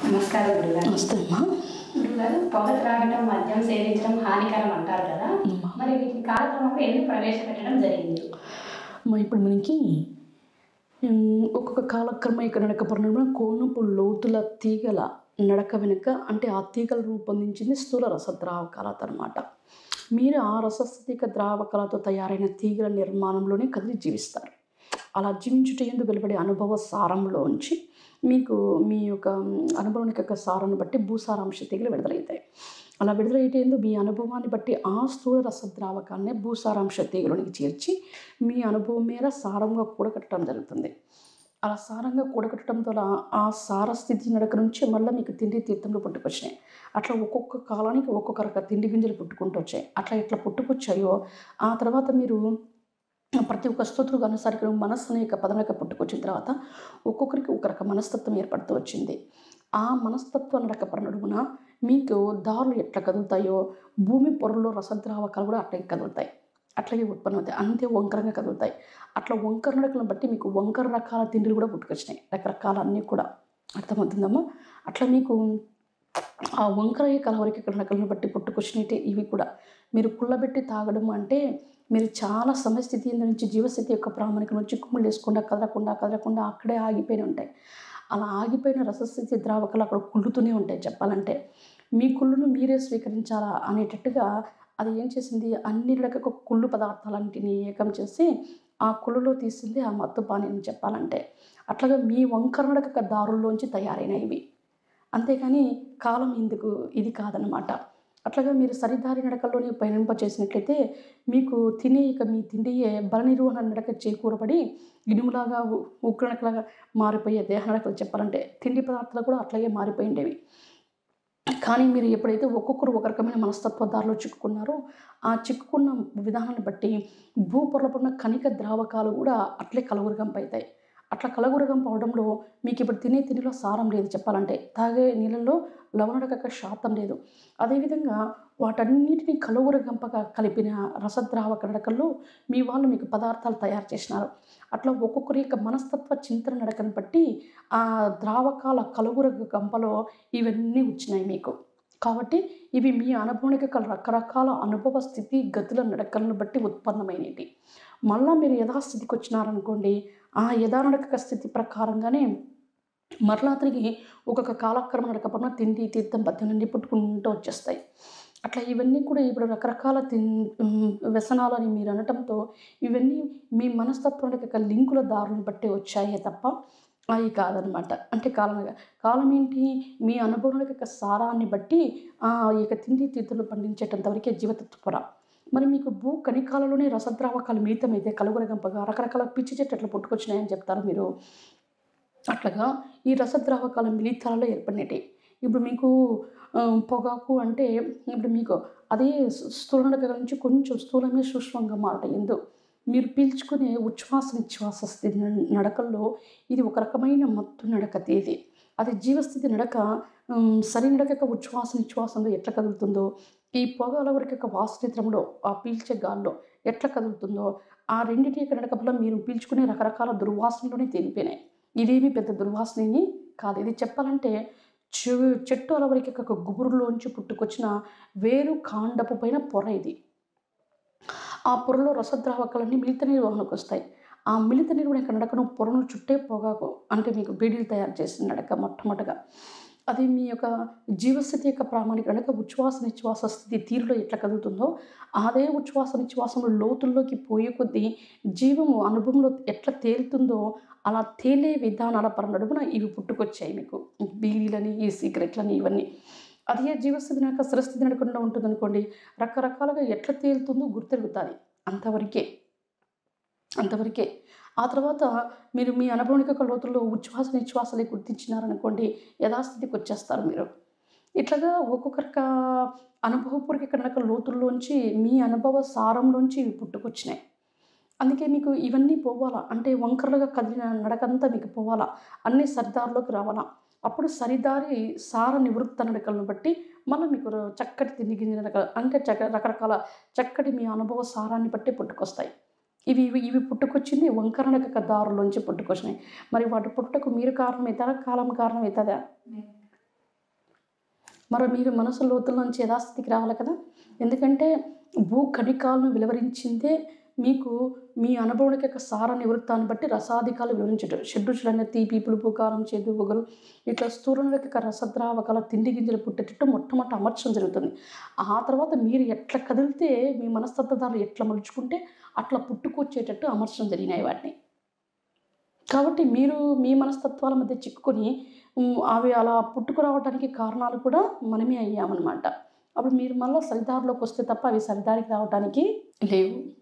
నమస్కారం గురుగారు నమస్తే అమ్మా గురుగారు పొగ త్రాగటం మద్యం సేవించడం హానికరం అంటారు కదా అమ్మా. మరి వీటిని కాలక్రమంలో ఎందుకు ప్రవేశపెట్టడం జరిగింది అమ్మా ఇప్పుడు మనకి ఉమ్, ఒక్కొక్క కాలక్రమ ఇక్కడ నడకపడిన కోనపు లోతుల తీగల నడక వెనుక అంటే ఆ తీగలు రూపొందించింది స్థూల రసద్రావకాలతో అనమాట మీరు ఆ రసస్థితిక ద్రావకాలతో తయారైన తీగల నిర్మాణంలోనే కదిలి జీవిస్తారు అలా జీవించుట ఎందు వెలువడే అనుభవ సారంలోంచి మీకు మీ యొక్క ఉమ్, అనుభవానికి యొక్క సారాన్ని బట్టి భూసారాంశ తీగలు విడుదలవుతాయి అలా విడుదలయ్యేందు మీ అనుభవాన్ని బట్టి ఆ స్థూల రసద్రావకాన్ని భూసారాంశ తీగలోనికి చేర్చి మీ అనుభవం మేర సారంగా కూడగట్టడం జరుగుతుంది అలా సారంగా కూడగట్టడం ద్వారా ఆ సార స్థితి నడక నుంచి మళ్ళీ మీకు తిండి తీర్థంలో పుట్టుకొచ్చినాయి అట్లా ఒక్కొక్క కాలానికి ఒక్కొక్క రక తిండి గింజలు పుట్టుకుంటూ వచ్చాయి అట్లా ఎట్లా పుట్టుకొచ్చాయో ఆ తర్వాత మీరు ప్రతి ఒక్క స్తోత్రుకు అనుసరికి మనస్సు అనే యొక్క పదనక పుట్టుకొచ్చిన తర్వాత ఒక్కొక్కరికి ఒక రక మనస్తత్వం ఏర్పడుతూ వచ్చింది ఆ మనస్తత్వ నడక నడుమున మీకు దారులు ఎట్లా కదులుతాయో భూమి పొరల్లో రసద్రావకాలు కూడా అట్లాగే కదులుతాయి అట్లాగే ఉత్పన్నం అవుతాయి అంతే వంకరంగా కదులుతాయి అట్లా వంకర నడకలను బట్టి మీకు వంకర రకాల తిండిలు కూడా పుట్టుకొచ్చినాయి రకరకాల అన్నీ కూడా అర్థమవుతుందమ్మా అట్లా మీకు ఆ వంకర కలవరికి నడకలను బట్టి పుట్టుకొచ్చినట్టే ఇవి కూడా మీరు కుళ్ళబెట్టి తాగడం అంటే మీరు చాలా సమస్థితి నుంచి జీవస్థితి యొక్క ప్రామాణిక నుంచి కుమ్ములు వేసుకుండా కదలకుండా కదలకుండా అక్కడే ఆగిపోయి ఉంటాయి అలా ఆగిపోయిన రసస్థితి ద్రావకాలు అక్కడ కుళ్ళుతూనే ఉంటాయి చెప్పాలంటే మీ కుళ్ళును మీరే స్వీకరించాలా అనేటట్టుగా అది ఏం చేసింది అన్ని రకాల కుళ్ళు పదార్థాలన్నింటినీ ఏకం చేసి ఆ కుళ్ళులో తీసింది ఆ మత్తు పాని అని చెప్పాలంటే అట్లాగా మీ వంకర నడక దారుల్లోంచి తయారైన ఇవి అంతేగాని కాలం ఇందుకు ఇది కాదనమాట అట్లాగా మీరు సరిదారి నడకల్లోనే పయనింప చేసినట్లయితే మీకు తినే ఇక మీ తిండియే బల నిర్వహణ నడక చేకూరబడి ఇనుములాగా ఉ- ఉగ్రనకలాగా మారిపోయే దేహ నడకలు చెప్పాలంటే తిండి పదార్థాలు కూడా అట్లాగే మారిపోయిండేవి కానీ మీరు ఎప్పుడైతే ఒక్కొక్కరు ఒక రకమైన మనస్తత్వ దారిలో చిక్కుకున్నారో ఆ చిక్కుకున్న విధానాన్ని బట్టి భూపొరలపడిన కణిక ద్రావకాలు కూడా అట్లే కలగురగంపవుతాయి అట్లా కలగురగం అవడంలో మీకు ఇప్పుడు తినే తిండిలో సారం లేదు చెప్పాలంటే తాగే నీళ్ళల్లో లవణడక శాతం లేదు అదేవిధంగా వాటన్నిటిని కలుగురగంపగా కలిపిన రసద్రావక నడకల్లో మీ వాళ్ళు మీకు పదార్థాలు తయారు చేసినారు అట్లా ఒక్కొక్కరి యొక్క మనస్తత్వ చింతన నడకను బట్టి ఆ ద్రావకాల కలుగుర గంపలో ఇవన్నీ వచ్చినాయి మీకు కాబట్టి ఇవి మీ అనుభవానికి గల రకరకాల అనుభవ స్థితి గతుల నడకలను బట్టి ఉత్పన్నమైనవి మళ్ళా మీరు యథాస్థితికి వచ్చినారనుకోండి ఆ యథానడక స్థితి ప్రకారంగానే మరలా తిరిగి ఒక్కొక్క కాలక్రమ నడకపడిన తిండి తీర్థం పద్దె నుండి పుట్టుకుంటూ వచ్చేస్తాయి అట్లా ఇవన్నీ కూడా ఇప్పుడు రకరకాల తిన్ ఉమ్, వ్యసనాలు అని మీరు అనటంతో ఇవన్నీ మీ మనస్తత్వానికి యొక్క లింకుల దారులను బట్టి వచ్చాయే తప్ప అవి కాదనమాట అంటే కాలం కాలం ఏంటి మీ అనుభవానికి యొక్క సారాన్ని బట్టి ఆ యొక్క తిండి తీర్థులు పండించేటంత వరకే జీవతత్వపర మరి మీకు భూ కణికాలలోనే రసద్రావకాలు మిళితమైతే కలుగురగంపగా రకరకాల పిచ్చి చెట్లు అట్లా పుట్టుకొచ్చినాయని చెప్తారు మీరు అట్లాగా ఈ రసద్రావకాల మిళితాలలో ఏర్పడినవి ఇప్పుడు మీకు ఆ, పొగాకు అంటే ఇప్పుడు మీకు అదే స్థూల నడక నుంచి కొంచెం స్థూలమే సూక్ష్మంగా మారటం ఎందు మీరు పీల్చుకునే ఉచ్ఛ్వాస నిశ్వాస స్థితి న- నడకల్లో ఇది ఒక రకమైన మత్తు నడక తేది అది జీవస్థితి నడక ఉమ్, సరి నడక యొక్క ఉచ్ఛ్వాస నిశ్వాసంలో ఎట్లా కదులుతుందో ఈ పొగ అలవరికి యొక్క వాసనిత్రంలో ఆ పీల్చే గాల్లో ఎట్లా కదులుతుందో ఆ రెండింటి యొక్క నడక వల్ల మీరు పీల్చుకునే రకరకాల దుర్వాసనలోనే తేలిపోయినాయి ఇదేమి పెద్ద దుర్వాసనని కాదు ఇది చెప్పాలంటే చె చెట్టు అలవరికి ఒక గుబురులోంచి పుట్టుకొచ్చిన వేరు కాండపు పైన పొర ఇది ఆ పొరలో రసద్రావకాలన్నీ మిలిత నిర్వహణకు వస్తాయి ఆ మిలిత నిర్వహణ యొక్క నడకను పొరను చుట్టే పొగాకు అంటే మీకు బీడీలు తయారు చేసిన నడక మొట్టమొదటిగా అది మీ యొక్క జీవస్థితి యొక్క ప్రామాణిక నడక ఉచ్ఛ్వాస నిశ్వాస స్థితి తీరులో ఎట్లా కదులుతుందో అదే ఉచ్ఛ్వాస నిశ్వాసంలో లోతుల్లోకి పోయే కొద్దీ జీవము అనుభవంలో ఎట్లా తేలుతుందో అలా తేలే విధానాల పర నడుమున ఇవి పుట్టుకొచ్చాయి మీకు బీడీలని ఈ సీక్రెట్లని ఇవన్నీ అదే జీవస్థితి నడక స్థిరస్థితి నడకుండా ఉంటుంది అనుకోండి రకరకాలుగా ఎట్లా తేలుతుందో గుర్తెరుగుతుంది అంతవరకే అంతవరకే ఆ తర్వాత మీరు మీ అనుభవానికి ఒక లోతుల్లో ఉచ్ఛ్వాస నిశ్వాసాలు గుర్తించినారనుకోండి యథాస్థితికి వచ్చేస్తారు మీరు ఇట్లాగా ఒక్కొక్కరిక అనుభవపూర్వక నడక లోతుల్లోంచి మీ అనుభవ సారంలోంచి ఇవి పుట్టుకొచ్చినాయి అందుకే మీకు ఇవన్నీ పోవాలా అంటే వంకరలుగా కదిలిన నడకంతా మీకు పోవాలా అన్ని సరిదారిలోకి రావాలా అప్పుడు సరిదారి సార నివృత్త నడకలను బట్టి మళ్ళీ మీకు చక్కటి తిండి గింజల నడక అంటే చక్క రకరకాల చక్కటి మీ అనుభవ సారాన్ని బట్టి పుట్టుకొస్తాయి ఇవి ఇవి ఇవి పుట్టుకొచ్చింది వంకరనక దారులోంచి పుట్టుకొచ్చినాయి మరి వాటి పుట్టుటకు మీరు కారణమవుతారా కాలం కారణమవుతుందా మరి మీరు మనసు లోతుల నుంచి యథాస్థితికి రావాలి కదా ఎందుకంటే భూ కణికాలను వివరించిందే మీకు మీ అనుభవానికి యొక్క సార నివృత్తాన్ని బట్టి రసాధికాలు వివరించడం షడ్రుచులైన తీపి పులుపు కారం చేదు పొగరు ఇట్లా స్థూలం యొక్క రసద్రావకాల తిండి గింజలు పుట్టేటట్టు మొట్టమొదటి అమర్చడం జరుగుతుంది ఆ తర్వాత మీరు ఎట్లా కదిలితే మీ మనస్తత్వదారులు ఎట్లా మలుచుకుంటే అట్లా పుట్టుకొచ్చేటట్టు అమర్చడం జరిగినాయి వాటిని కాబట్టి మీరు మీ మనస్తత్వాల మధ్య చిక్కుకొని ఉమ్, అవి అలా పుట్టుకురావడానికి కారణాలు కూడా మనమే అయ్యామన్నమాట అప్పుడు మీరు మళ్ళీ సరిదారిలోకి వస్తే తప్ప అవి సరిదారికి రావడానికి లేవు